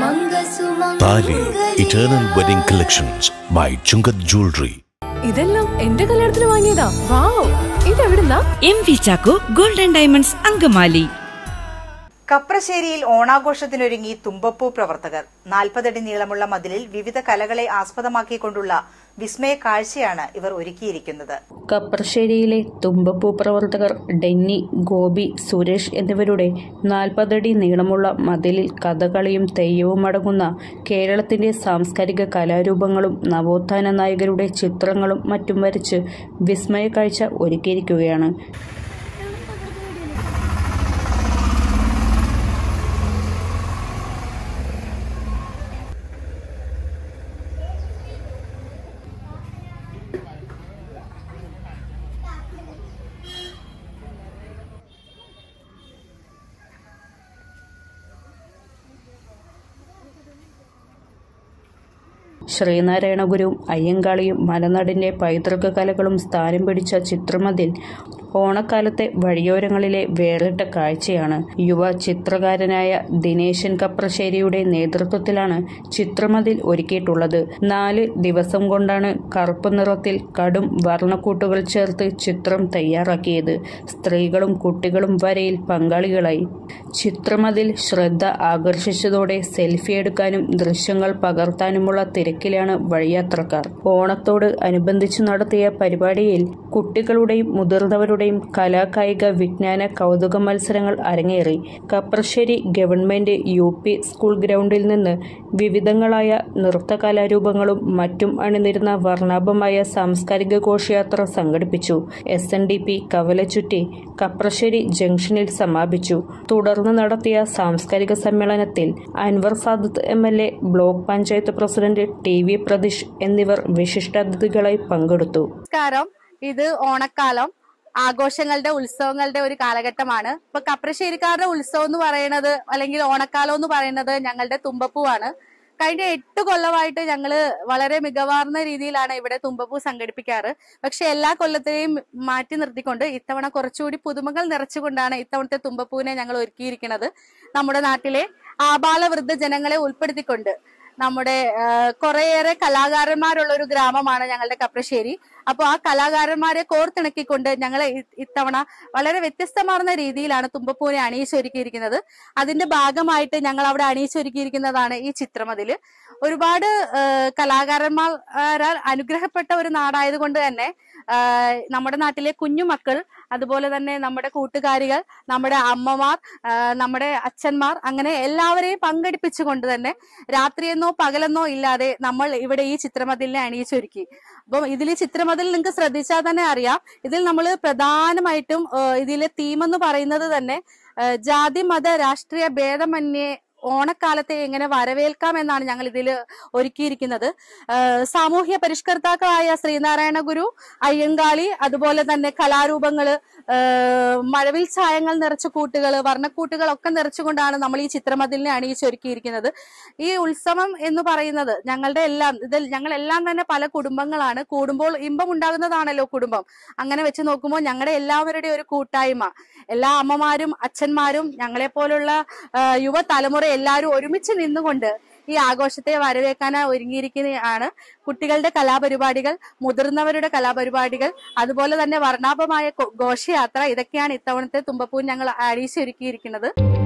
താലി eternal wedding collections by Chungath jewellery ഇതെല്ലാം എന്റെ കല്യാണത്തിന് വാങ്ങിയതാ വാവ് ഇതെവിടുന്നാ M V Chacko golden diamonds Angamaly കപ്രശ്ശേരിയിൽ ഓണാഘോഷത്തിനൊരുങ്ങി തുമ്പപ്പൂ പ്രവർത്തകർ നാൽപ്പതടി നീളമുള്ള മതിലിൽ വിവിധ കലകളെ ആസ്പദമാക്കിക്കൊണ്ടുള്ള വിസ്മയ കാഴ്ചയാണ് ഇവർ ഒരുക്കിയിരിക്കുന്നത് കപ്രശ്ശേരിയിലെ തുമ്പപ്പൂ പ്രവർത്തകർ ഡെന്നി ഗോപി സുരേഷ് എന്നിവരുടെ നാൽപ്പതടി നീളമുള്ള മതിലിൽ കഥകളിയും തെയ്യവും അടങ്ങുന്ന കേരളത്തിന്റെ സാംസ്കാരിക കലാരൂപങ്ങളും നവോത്ഥാന നായകരുടെ ചിത്രങ്ങളും മറ്റും വരച്ച് വിസ്മയ കാഴ്ച ഒരുക്കിയിരിക്കുകയാണ് ശ്രീനാരായണ ഗുരുവും അയ്യങ്കാളിയും മലനാടിന്റെ പൈതൃക കലകളും സ്ഥാനം പിടിച്ച ചിത്രമതിൽ ഓണക്കാലത്തെ വഴിയോരങ്ങളിലെ വേറിട്ട കാഴ്ചയാണ് യുവ ചിത്രകാരനായ ദിനേശൻ കപ്രശ്ശേരിയുടെ നേതൃത്വത്തിലാണ് ചിത്രമതിൽ ഒരുക്കിയിട്ടുള്ളത് നാല് ദിവസം കൊണ്ടാണ് കറുപ്പ് നിറത്തിൽ കടും വർണ്ണക്കൂട്ടുകൾ ചേർത്ത് ചിത്രം തയ്യാറാക്കിയത് സ്ത്രീകളും കുട്ടികളും വരയിൽ പങ്കാളികളായി ചിത്രമതിൽ ശ്രദ്ധ ആകർഷിച്ചതോടെ സെൽഫി എടുക്കാനും ദൃശ്യങ്ങൾ പകർത്താനുമുള്ള തിരക്കിലാണ് വഴിയാത്രക്കാർ ഓണത്തോട് അനുബന്ധിച്ച് നടത്തിയ പരിപാടിയിൽ കുട്ടികളുടെയും മുതിർന്നവരുടെയും കലാകായിക വിജ്ഞാന കൗതുക മത്സരങ്ങൾ അരങ്ങേറി Kapprassery government U P school ഗ്രൗണ്ടിൽ നിന്ന് വിവിധങ്ങളായ നൃത്ത കലാരൂപങ്ങളും മറ്റും അണിനിരുന്ന വർണ്ണാഭമായ സാംസ്കാരിക ഘോഷയാത്ര സംഘടിപ്പിച്ചു എസ് എൻ ഡി പി കവലച്ചുറ്റി കപ്രശ്ശേരി ജംഗ്ഷനിൽ സമാപിച്ചു തുടർന്ന് നടത്തിയ സാംസ്കാരിക സമ്മേളനത്തിൽ Anwar Sadath M L A block panchayat president T V Pratheesh എന്നിവർ വിശിഷ്ടാതിഥികളായി പങ്കെടുത്തു നമസ്കാരം ഇത് ഓണക്കാലം ആഘോഷങ്ങളുടെ ഉത്സവങ്ങളുടെ ഒരു കാലഘട്ടമാണ് ഇപ്പൊ കപ്രശ്ശേരിക്കാരുടെ ഉത്സവം എന്ന് പറയുന്നത് അല്ലെങ്കിൽ ഓണക്കാലം എന്ന് പറയുന്നത് ഞങ്ങളുടെ തുമ്പപ്പൂവാണ് കഴിഞ്ഞ എട്ട് കൊല്ലമായിട്ട് ഞങ്ങള് വളരെ മികവാർന്ന രീതിയിലാണ് ഇവിടെ തുമ്പപ്പൂ സംഘടിപ്പിക്കാറ് പക്ഷെ എല്ലാ കൊല്ലത്തെയും മാറ്റി നിർത്തിക്കൊണ്ട് ഇത്തവണ കുറച്ചുകൂടി പുതുമകൾ നിറച്ചുകൊണ്ടാണ് ഇത്തവണത്തെ തുമ്പപ്പൂവിനെ ഞങ്ങൾ ഒരുക്കിയിരിക്കുന്നത് നമ്മുടെ നാട്ടിലെ ആബാല വൃദ്ധ ജനങ്ങളെ ഉൾപ്പെടുത്തിക്കൊണ്ട് നമ്മുടെ ആ, കുറേയേറെ കലാകാരന്മാരുള്ള ഒരു ഗ്രാമമാണ് ഞങ്ങളുടെ കപ്രശ്ശേരി അപ്പോൾ ആ കലാകാരന്മാരെ കോർത്തിണക്കിക്കൊണ്ട് ഞങ്ങൾ ഇത്തവണ വളരെ വ്യത്യസ്തമാർന്ന രീതിയിലാണ് തുമ്പപ്പൂവിനെ അണിയിച്ചൊരുക്കിയിരിക്കുന്നത് അതിന്റെ ഭാഗമായിട്ട് ഞങ്ങൾ അവിടെ അണിയിച്ചൊരുക്കിയിരിക്കുന്നതാണ് ഈ ചിത്രമതില് ഒരുപാട് ആ, കലാകാരന്മാരാൽ അനുഗ്രഹപ്പെട്ട ഒരു നാടായതുകൊണ്ട് തന്നെ ആ, നമ്മുടെ നാട്ടിലെ കുഞ്ഞുമക്കൾ അതുപോലെ തന്നെ നമ്മുടെ കൂട്ടുകാരികൾ നമ്മുടെ അമ്മമാർ ആ, നമ്മുടെ അച്ഛന്മാർ അങ്ങനെ എല്ലാവരെയും പങ്കെടുപ്പിച്ചുകൊണ്ട് തന്നെ രാത്രിയെന്നോ പകലെന്നോ ഇല്ലാതെ നമ്മൾ ഇവിടെ ഈ ചിത്രമതിലിനെ അണിയിച്ചൊരുക്കി അപ്പം ഇതിൽ ചിത്രമതിൽ നിങ്ങൾക്ക് ശ്രദ്ധിച്ചാൽ തന്നെ അറിയാം ഇതിൽ നമ്മൾ പ്രധാനമായിട്ടും ആ, ഇതിലെ തീം എന്ന് പറയുന്നത് തന്നെ ആ, ജാതി മത രാഷ്ട്രീയ ഭേദമന്യേ ഓണക്കാലത്തെ എങ്ങനെ വരവേൽക്കാം എന്നാണ് ഞങ്ങൾ ഇതിൽ ഒരുക്കിയിരിക്കുന്നത് ആ, സാമൂഹ്യ പരിഷ്കർത്താക്കളായ ശ്രീനാരായണ ഗുരു അയ്യങ്കാളി അതുപോലെ തന്നെ കലാരൂപങ്ങള് ആ, മഴവിൽ ഛായങ്ങൾ നിറച്ച കൂട്ടുകൾ വർണ്ണക്കൂട്ടുകൾ ഒക്കെ നിറച്ചുകൊണ്ടാണ് നമ്മൾ ഈ ചിത്രമതിലിനെ അണിയിച്ചൊരുക്കിയിരിക്കുന്നത് ഈ ഉത്സവം എന്ന് പറയുന്നത് ഞങ്ങളുടെ എല്ലാം ഇതിൽ ഞങ്ങളെല്ലാം തന്നെ പല കുടുംബങ്ങളാണ് കൂടുമ്പോൾ ഇമ്പം ഉണ്ടാകുന്നതാണല്ലോ കുടുംബം അങ്ങനെ വെച്ച് നോക്കുമ്പോൾ ഞങ്ങളുടെ എല്ലാവരുടെയും ഒരു കൂട്ടായ്മ എല്ലാ അമ്മമാരും അച്ഛന്മാരും ഞങ്ങളെ പോലുള്ള യുവ തലമുറ എല്ലാവരും ഒരുമിച്ച് നിന്നുകൊണ്ട് ഈ ആഘോഷത്തെ വരവേൽക്കാനായി ഒരുങ്ങിയിരിക്കുകയാണ് കുട്ടികളുടെ കലാപരിപാടികൾ മുതിർന്നവരുടെ കലാപരിപാടികൾ അതുപോലെ തന്നെ വർണ്ണാഭമായ ഘോഷയാത്ര ഇതൊക്കെയാണ് ഇത്തവണത്തെ തുമ്പപ്പൂ ഞങ്ങൾ അഴിച്ചൊരുക്കിയിരിക്കുന്നത്